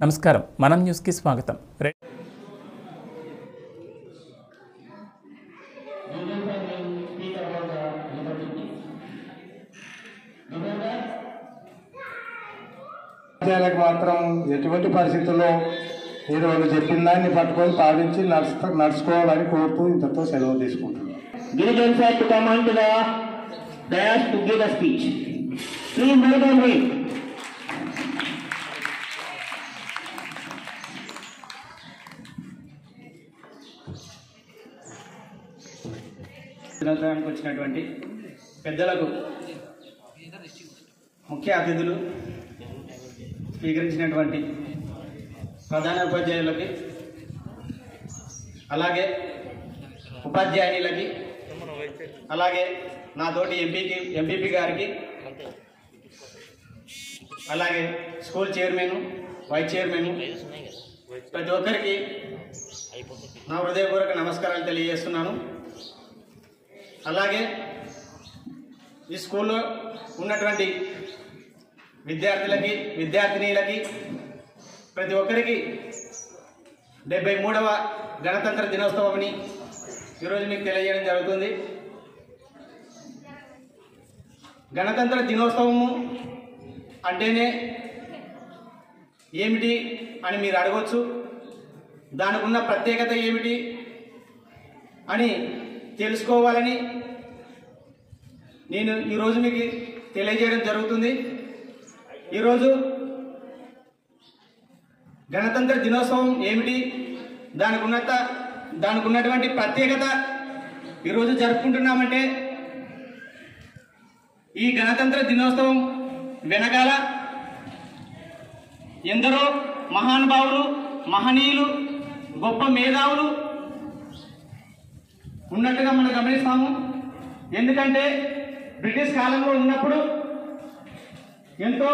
నమస్కారం మనం న్యూస్కి స్వాగతం రె- ఉపాధ్యాయులకు మాత్రం ఎటువంటి పరిస్థితుల్లో మీరు వాళ్ళు చెప్పిన దాన్ని పట్టుకొని పాటించి నడుస్తూ నడుచుకోవాలని కోరుతూ ఇంతతో సెలవు తీసుకుంటున్నాను Gideon said to come on to the dais to give a speech. Please move on wait. దినోత్సవానికి వచ్చినటువంటి పెద్దలకు ముఖ్య అతిథులు స్వీకరించినటువంటి ప్రధాన ఉపాధ్యాయులకి అలాగే ఉపాధ్యాయులకి అలాగే నా తోటి ఎంపీకి ఎంపీపీ గారికి అలాగే స్కూల్ చైర్మన్ వైస్ చైర్మన్ ప్రతి ఒక్కరికి నా హృదయపూర్వక నమస్కారాలు తెలియజేస్తున్నాను అలాగే ఈ స్కూల్లో ఉన్నటువంటి విద్యార్థులకి విద్యార్థినీలకి ప్రతి ఒక్కరికి డెబ్బై మూడవ గణతంత్ర దినోత్సవంని ఈరోజు మీకు తెలియజేయడం జరుగుతుంది గణతంత్ర దినోత్సవము అంటేనే ఏమిటి అని మీరు అడగవచ్చు దానికి ఉన్న ప్రత్యేకత ఏమిటి అని తెలుసుకోవాలని నేను ఈరోజు మీకు తెలియజేయడం జరుగుతుంది ఈరోజు గణతంత్ర దినోత్సవం ఏమిటి దానికి ఉన్నత దానికి ఉన్నటువంటి ప్రత్యేకత ఈరోజు జరుపుకుంటున్నామంటే ఈ గణతంత్ర దినోత్సవం వెనకాల ఎందరో మహానుభావులు మహనీయులు గొప్ప మేధావులు ఉన్నట్టుగా మనం గమనిస్తాము ఎందుకంటే బ్రిటిష్ కాలంలో ఉన్నప్పుడు ఎంతో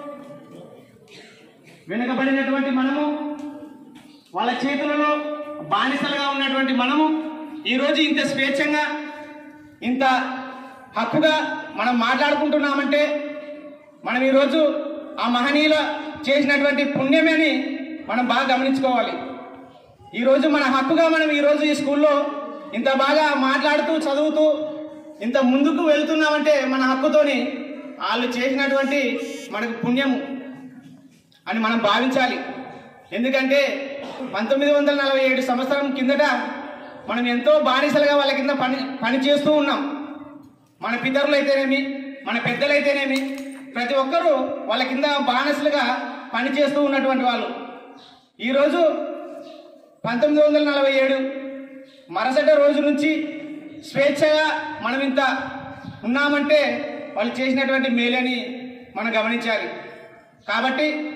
వెనుకబడినటువంటి మనము వాళ్ళ చేతులలో బానిసలుగా ఉన్నటువంటి మనము ఈరోజు ఇంత స్వేచ్ఛంగా ఇంత హక్కుగా మనం మాట్లాడుకుంటున్నామంటే మనం ఈరోజు ఆ మహనీయుల చేసినటువంటి పుణ్యమే అని మనం బాగా గమనించుకోవాలి ఈరోజు మన హక్కుగా మనం ఈరోజు ఈ స్కూల్లో ఇంత బాగా మాట్లాడుతూ చదువుతూ ఇంత ముందుకు వెళ్తున్నామంటే మన హక్కుతోని వాళ్ళు చేసినటువంటి మనకు పుణ్యము అని మనం భావించాలి ఎందుకంటే పంతొమ్మిది వందల నలభై ఏడు సంవత్సరం కిందట మనం ఎంతో బానిసలుగా వాళ్ళ కింద పని పని చేస్తూ ఉన్నాం మన పితరులు అయితేనేమి మన పెద్దలైతేనేమి ప్రతి ఒక్కరూ వాళ్ళ కింద బానిసలుగా పని చేస్తూ ఉన్నటువంటి వాళ్ళు ఈరోజు పంతొమ్మిది వందల నలభై ఏడు మరుసటి రోజు నుంచి స్వేచ్ఛగా మనం ఇంత ఉన్నామంటే వాళ్ళు చేసినటువంటి మేలని మనం గమనించాలి కాబట్టి